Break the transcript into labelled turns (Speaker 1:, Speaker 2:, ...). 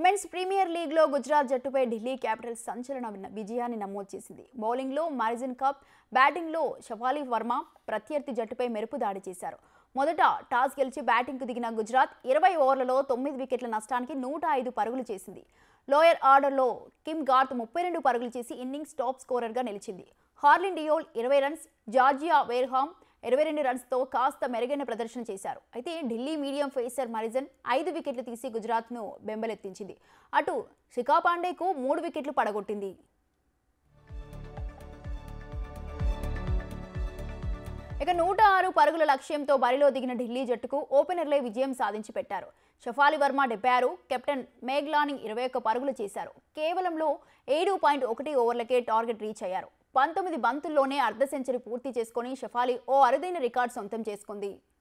Speaker 1: women's premier లీగ్లో Gujarat జట్టుపై Delhi Capitals సంచలన విన్న- విజయాన్ని నమోదు చేసింది బౌలింగ్లో మారిజిన్ కప్ బ్యాటింగ్లో షఫాలి వర్మ ప్రత్యర్థి జట్టుపై మెరుపు దాడి చేశారు మొదట టాస్ గెలిచి బ్యాటింగ్కు దిగిన గుజరాత్ ఇరవై ఓవర్లలో తొమ్మిది వికెట్ల నష్టానికి నూట ఐదు పరుగులు చేసింది లోయర్ ఆర్డర్లో కిమ్ గార్త్ ముప్పై రెండు పరుగులు చేసి ఇన్నింగ్స్ టాప్ స్కోరర్గా నిలిచింది హార్లిన్ డియోల్ ఇరవై రన్స్ జార్జియా వేర్హామ్ ఇరవై రెండు రన్స్తో కాస్త మెరుగైన ప్రదర్శన చేశారు అయితే ఢిల్లీ మీడియం ఫేసర్ మరిజన్ ఐదు వికెట్లు తీసి గుజరాత్ను బెంబలెత్తించింది అటు శిఖా పాండేకు మూడు వికెట్లు పడగొట్టింది ఇక నూట ఆరు పరుగుల లక్ష్యంతో బరిలో దిగిన ఢిల్లీ జట్టుకు ఓపెనర్లే విజయం సాధించి పెట్టారు షఫాలి వర్మ డెబ్బై ఆరు కెప్టెన్ మేఘ్లాని ఇరవై ఒక్క పరుగులు చేశారు కేవలంలో ఏడు పాయింట్ ఒకటి ఓవర్లకే టార్గెట్ రీచ్ అయ్యారు పంతొమ్మిది బంతుల్లోనే అర్ధ సెంచరీ పూర్తి చేసుకొని షఫాలి ఓ అరుదైన రికార్డ్ సొంతం చేసుకుంది